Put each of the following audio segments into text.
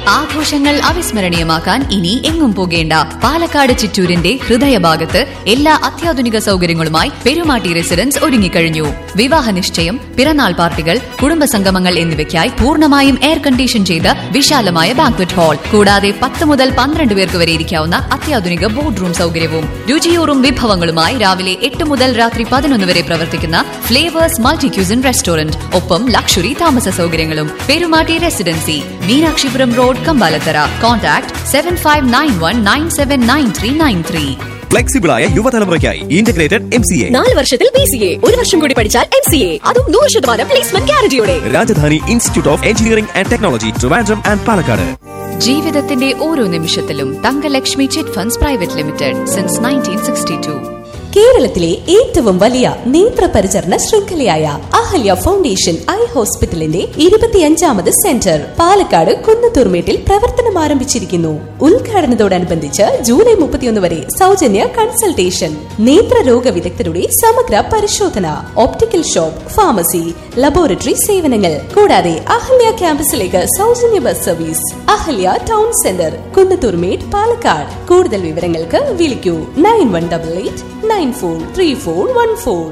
ആഘോഷങ്ങൾ അവിസ്മരണീയമാക്കാൻ ഇനി എങ്ങും പോകേണ്ട പാലക്കാട് ചിറ്റൂരിന്റെ ഹൃദയഭാഗത്ത് എല്ലാ അത്യാധുനിക സൗകര്യങ്ങളുമായി പെരുമാട്ടി റെസിഡൻസ് ഒരുങ്ങിക്കഴിഞ്ഞു വിവാഹ നിശ്ചയം പിറന്നാൾ പാർട്ടികൾ കുടുംബസംഗമങ്ങൾ എന്നിവയ്ക്കായി പൂർണ്ണമായും എയർ കണ്ടീഷൻ ചെയ്ത വിശാലമായ ബാങ്ക്വറ്റ് ഹാൾ കൂടാതെ പത്ത് മുതൽ പന്ത്രണ്ട് പേർക്ക് വരെ ഇരിക്കാവുന്ന അത്യാധുനിക ബോർഡ് റൂം സൗകര്യവും രുചിയൂറും വിഭവങ്ങളുമായി രാവിലെ എട്ട് മുതൽ രാത്രി പതിനൊന്ന് വരെ പ്രവർത്തിക്കുന്ന ഫ്ലേവേഴ്സ് മൾട്ടി ക്യൂസിൻ റെസ്റ്റോറന്റ് ഒപ്പം ലക്ഷറി താമസ സൗകര്യങ്ങളും Perumatti residency Meenakshipuram road Kambalathara contact seven five nine one nine seven nine three nine three ഫ്ലെക്സിബിളായ യുവതലമുറയ്ക്കായി ഇന്റഗ്രേറ്റഡ് എം സി എ നാല് വർഷത്തിൽ ബി സി എ ഒരു വർഷം കൂടി പഠിച്ചാൽ എം സി എ അതും നൂറ് ശതമാനം പ്ലേസ്മെന്റ് ഗ്യാരണ്ടിയോടെ Rajadhani Institute of Engineering and Technology Trivandrum and Palakkad ജീവിതത്തിന്റെ ഓരോ നിമിഷത്തിലും Thankalakshmi Chit Funds Private Limited since nineteen sixty two കേരളത്തിലെ ഏറ്റവും വലിയ നേത്ര പരിചരണ ശൃംഖലയായ അഹല്യ ഫൗണ്ടേഷൻ ഐ ഹോസ്പിറ്റലിന്റെ ഇരുപത്തിയഞ്ചാമത് സെന്റർ പാലക്കാട് കുന്നത്തൂർമേട്ടിൽ പ്രവർത്തനം ആരംഭിച്ചിരിക്കുന്നു ഉദ്ഘാടനത്തോടനുബന്ധിച്ച് ജൂലൈ മുപ്പത്തിയൊന്ന് വരെ സൗജന്യ കൺസൾട്ടേഷൻ നേത്രരോഗ വിദഗ്ധരുടെ സമഗ്ര പരിശോധന ഓപ്റ്റിക്കൽ ഷോപ്പ് ഫാർമസി ലബോറട്ടറി സേവനങ്ങൾ കൂടാതെ അഹല്യ ക്യാമ്പസിലേക്ക് സൗജന്യ bus service Ahalya town centre Kunnathurmedu Palakkad കൂടുതൽ വിവരങ്ങൾക്ക് വിളിക്കൂ nine one double eight nine four three four one four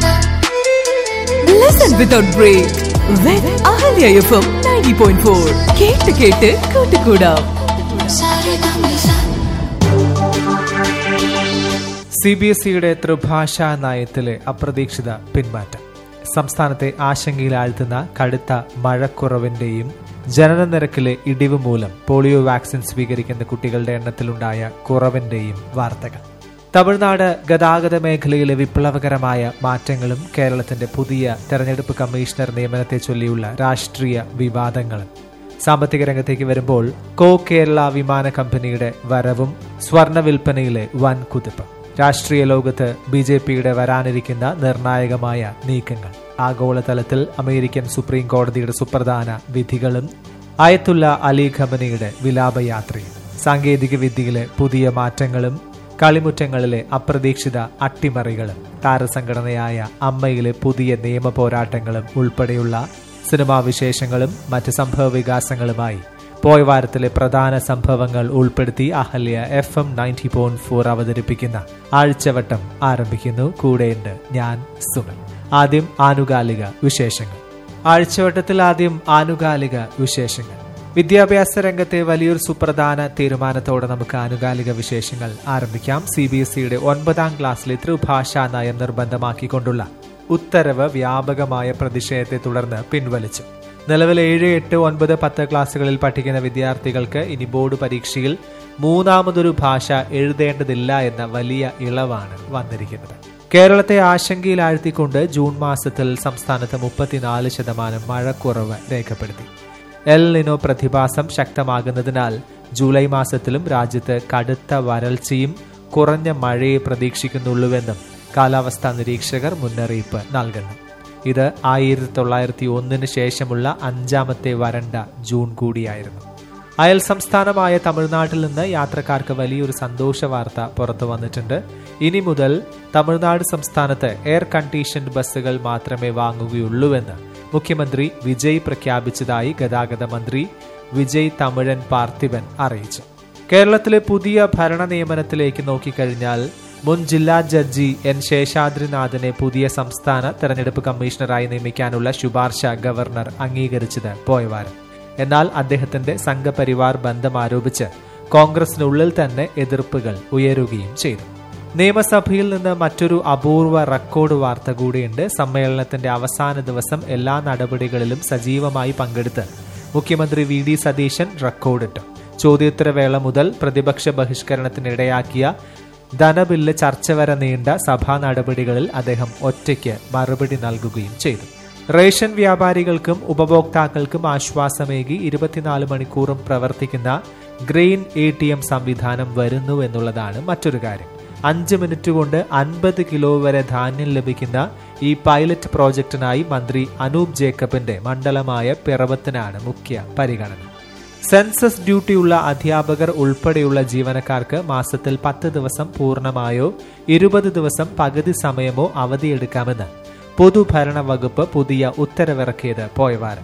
Listen without break with Ahalya FM 90.4 കേട്ട് കേട്ട് കൂട്ടുകൂടാം സി ബി എസ് ഇയുടെ ത്രിഭാഷാ നയത്തിലെ അപ്രതീക്ഷിത പിന്മാറ്റം സംസ്ഥാനത്തെ ആശങ്കയിലാഴ്ത്തുന്ന കടുത്ത മഴക്കുറവിന്റെയും ജനന നിരക്കിലെ ഇടിവ് മൂലം പോളിയോ വാക്സിൻ സ്വീകരിക്കുന്ന കുട്ടികളുടെ എണ്ണത്തിലുണ്ടായ കുറവിന്റെയും വാർത്തകൾ തമിഴ്നാട് ഗതാഗത മേഖലയിലെ വിപ്ലവകരമായ മാറ്റങ്ങളും കേരളത്തിന്റെ പുതിയ തെരഞ്ഞെടുപ്പ് കമ്മീഷണർ നിയമനത്തെ ചൊല്ലിയുള്ള രാഷ്ട്രീയ വിവാദങ്ങളും സാമ്പത്തിക രംഗത്തേക്ക് വരുമ്പോൾ കോ കേരള വിമാന കമ്പനിയുടെ വരവും സ്വർണ്ണ വിൽപ്പനയിലെ വൻ കുതിപ്പ് രാഷ്ട്രീയ ലോകത്ത് ബി ജെ പിയുടെ വരാനിരിക്കുന്ന നിർണായകമായ നീക്കങ്ങൾ ആഗോളതലത്തിൽ അമേരിക്കൻ സുപ്രീം കോടതിയുടെ സുപ്രധാന വിധികളും അയത്തുള്ള അലി ഖമനിയുടെ വിലാപയാത്രയും സാങ്കേതിക വിദ്യയിലെ പുതിയ മാറ്റങ്ങളും കളിമുറ്റങ്ങളിലെ അപ്രതീക്ഷിത അട്ടിമറികളും താരസംഘടനയായ അമ്മയിലെ പുതിയ നിയമ പോരാട്ടങ്ങളും ഉൾപ്പെടെയുള്ള സിനിമാ വിശേഷങ്ങളും മറ്റ് സംഭവ വികാസങ്ങളുമായി പോയ വാരത്തിലെ പ്രധാന സംഭവങ്ങൾ ഉൾപ്പെടുത്തി Ahalya F M ninety point four അവതരിപ്പിക്കുന്ന ആഴ്ചവട്ടം ആരംഭിക്കുന്നു കൂടെയുണ്ട് ഞാൻ സുമൻ ആദ്യം ആനുകാലിക വിശേഷങ്ങൾ ആഴ്ചവട്ടത്തിൽ ആദ്യം ആനുകാലിക വിശേഷങ്ങൾ വിദ്യാഭ്യാസ രംഗത്തെ വലിയൊരു സുപ്രധാന തീരുമാനത്തോടെ നമുക്ക് ആനുകാലിക വിശേഷങ്ങൾ ആരംഭിക്കാം സി ബി എസ് ഇയുടെ ഒൻപതാം ക്ലാസ്സിലെ ത്രിഭാഷാ നയം നിർബന്ധമാക്കിക്കൊണ്ടുള്ള ഉത്തരവ് വ്യാപകമായ പ്രതിഷേധത്തെ തുടർന്ന് പിൻവലിച്ചു നിലവിൽ ഏഴ് എട്ട് ഒൻപത് പത്ത് ക്ലാസ്സുകളിൽ പഠിക്കുന്ന വിദ്യാർത്ഥികൾക്ക് ഇനി ബോർഡ് പരീക്ഷയിൽ മൂന്നാമതൊരു ഭാഷ എഴുതേണ്ടതില്ല എന്ന വലിയ ഇളവാണ് വന്നിരിക്കുന്നത് കേരളത്തെ ആശങ്കയിലാഴ്ത്തിക്കൊണ്ട് ജൂൺ മാസത്തിൽ സംസ്ഥാനത്ത് മുപ്പത്തിനാല് ശതമാനം മഴക്കുറവ് രേഖപ്പെടുത്തി എൽ നിനോ പ്രതിഭാസം ശക്തമാകുന്നതിനാൽ ജൂലൈ മാസത്തിലും രാജ്യത്ത് കടുത്ത വരൾച്ചയും കുറഞ്ഞ മഴയെ പ്രതീക്ഷിക്കുന്നുള്ളൂവെന്നും കാലാവസ്ഥാ നിരീക്ഷകർ മുന്നറിയിപ്പ് നൽകുന്നു ഇത് ആയിരത്തി തൊള്ളായിരത്തി ഒന്നിന് ശേഷമുള്ള അഞ്ചാമത്തെ വരണ്ട ജൂൺ കൂടിയായിരുന്നു അയൽ സംസ്ഥാനമായ തമിഴ്നാട്ടിൽ നിന്ന് യാത്രക്കാർക്ക് വലിയൊരു സന്തോഷ വാർത്ത പുറത്തു വന്നിട്ടുണ്ട് ഇനി മുതൽ തമിഴ്നാട് സംസ്ഥാനത്ത് എയർ കണ്ടീഷൻഡ് ബസ്സുകൾ മാത്രമേ വാങ്ങുകയുള്ളൂവെന്ന് മുഖ്യമന്ത്രി വിജയ് പ്രഖ്യാപിച്ചതായി ഗതാഗത മന്ത്രി വിജയ് തമിഴൻ പാർത്ഥിബൻ അറിയിച്ചു കേരളത്തിലെ പുതിയ ഭരണ നിയമനത്തിലേക്ക് നോക്കിക്കഴിഞ്ഞാൽ മുൻ ജില്ലാ ജഡ്ജി എൻ ശേഷാദ്രിനാഥിനെ പുതിയ സംസ്ഥാന തെരഞ്ഞെടുപ്പ് കമ്മീഷണറായി നിയമിക്കാനുള്ള ശുപാർശ ഗവർണർ അംഗീകരിച്ചത് പോയവാരം എന്നാൽ അദ്ദേഹത്തിന്റെ സംഘപരിവാർ ബന്ധം ആരോപിച്ച് കോൺഗ്രസിനുള്ളിൽ തന്നെ എതിർപ്പുകൾ ഉയരുകയും ചെയ്തു നിയമസഭയിൽ നിന്ന് മറ്റൊരു അപൂർവ റെക്കോർഡ് വാർത്ത കൂടിയുണ്ട് സമ്മേളനത്തിന്റെ അവസാന ദിവസം എല്ലാ നടപടികളിലും സജീവമായി പങ്കെടുത്ത് മുഖ്യമന്ത്രി വി ഡി സതീശൻ റെക്കോർഡിട്ടു ചോദ്യോത്തരവേള മുതൽ പ്രതിപക്ഷ ബഹിഷ്കരണത്തിനിടയാക്കിയ ധനബില്ല് ചർച്ച വരെ നീണ്ട സഭാ നടപടികളിൽ അദ്ദേഹം ഒറ്റയ്ക്ക് മറുപടി നൽകുകയും ചെയ്തു റേഷൻ വ്യാപാരികൾക്കും ഉപഭോക്താക്കൾക്കും ആശ്വാസമേകി ഇരുപത്തിനാല് മണിക്കൂറും പ്രവർത്തിക്കുന്ന ഗ്രെയിൻ എ ടി എം സംവിധാനം വരുന്നു എന്നുള്ളതാണ് മറ്റൊരു കാര്യം അഞ്ച് മിനിറ്റ് കൊണ്ട് അൻപത് കിലോ വരെ ധാന്യം ലഭിക്കുന്ന ഈ പൈലറ്റ് പ്രോജക്ടിനായി മന്ത്രി അനൂപ് ജേക്കബിന്റെ മണ്ഡലമായ പിറവത്തിനാണ് മുഖ്യ പരിഗണന സെൻസസ് ഡ്യൂട്ടിയുള്ള അധ്യാപകർ ഉൾപ്പെടെയുള്ള ജീവനക്കാർക്ക് മാസത്തിൽ പത്ത് ദിവസം പൂർണ്ണമായോ ഇരുപത് ദിവസം പകുതി സമയമോ അവധിയെടുക്കാമെന്ന് പൊതുഭരണ വകുപ്പ് പുതിയ ഉത്തരവിറക്കിയത് പോയവാരം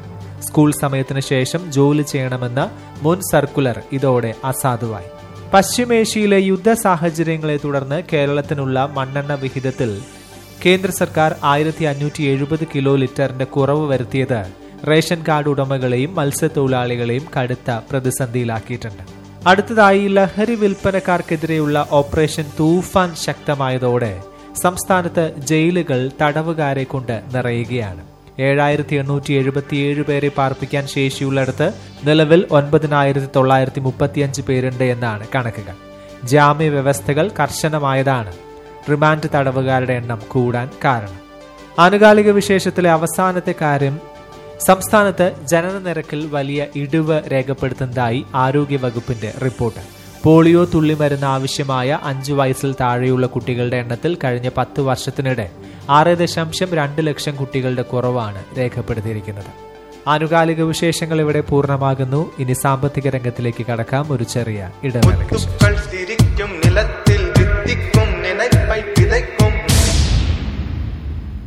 സ്കൂൾ സമയത്തിന് ശേഷം ജോലി ചെയ്യണമെന്ന മുൻ സർക്കുലർ ഇതോടെ അസാധുവായി പശ്ചിമേഷ്യയിലെ യുദ്ധ സാഹചര്യങ്ങളെ തുടർന്ന് കേരളത്തിനുള്ള മണ്ണെണ്ണ വിഹിതത്തിൽ കേന്ദ്ര സർക്കാർ ആയിരത്തി അഞ്ഞൂറ്റി എഴുപത് കിലോ ലിറ്ററിന്റെ കുറവ് വരുത്തിയത് റേഷൻ കാർഡ് ഉടമകളെയും മത്സ്യത്തൊഴിലാളികളെയും കടുത്ത പ്രതിസന്ധിയിലാക്കിയിട്ടുണ്ട് അടുത്തതായി ലഹരി വിൽപ്പനക്കാർക്കെതിരെയുള്ള ഓപ്പറേഷൻ തൂഫാൻ ശക്തമായതോടെ സംസ്ഥാനത്ത് ജയിലുകൾ തടവുകാരെ കൊണ്ട് നിറയുകയാണ് ഏഴായിരത്തി എണ്ണൂറ്റി എഴുപത്തിയേഴ് പേരെ പാർപ്പിക്കാൻ ശേഷിയുള്ളിടത്ത് നിലവിൽ ഒൻപതിനായിരത്തി തൊള്ളായിരത്തി മുപ്പത്തിയഞ്ച് പേരുണ്ട് എന്നാണ് കണക്കുകൾ ജാമ്യ വ്യവസ്ഥകൾ കർശനമായതാണ് റിമാൻഡ് തടവുകാരുടെ എണ്ണം കൂടാൻ കാരണം ആനുകാലിക വിശേഷത്തിലെ അവസാനത്തെ കാര്യം സംസ്ഥാനത്ത് ജനന നിരക്കിൽ വലിയ ഇടിവ് രേഖപ്പെടുത്തുന്നതായി ആരോഗ്യ വകുപ്പിന്റെ റിപ്പോർട്ട് പോളിയോ തുള്ളിമരുന്ന് ആവശ്യമായ അഞ്ചു വയസ്സിൽ താഴെയുള്ള കുട്ടികളുടെ എണ്ണത്തിൽ കഴിഞ്ഞ പത്ത് വർഷത്തിനിടെ ആറ് ദശാംശം രണ്ട് ലക്ഷം കുട്ടികളുടെ കുറവാണ് രേഖപ്പെടുത്തിയിരിക്കുന്നത് ആനുകാലിക വിശേഷങ്ങൾ ഇവിടെ പൂർണ്ണമാകുന്നു ഇനി സാമ്പത്തിക രംഗത്തിലേക്ക് കടക്കാം ഒരു ചെറിയ ഇടവേളയ്ക്ക് ശേഷം മുത്തുക്കൾ തിരിക്കും നിലത്തെ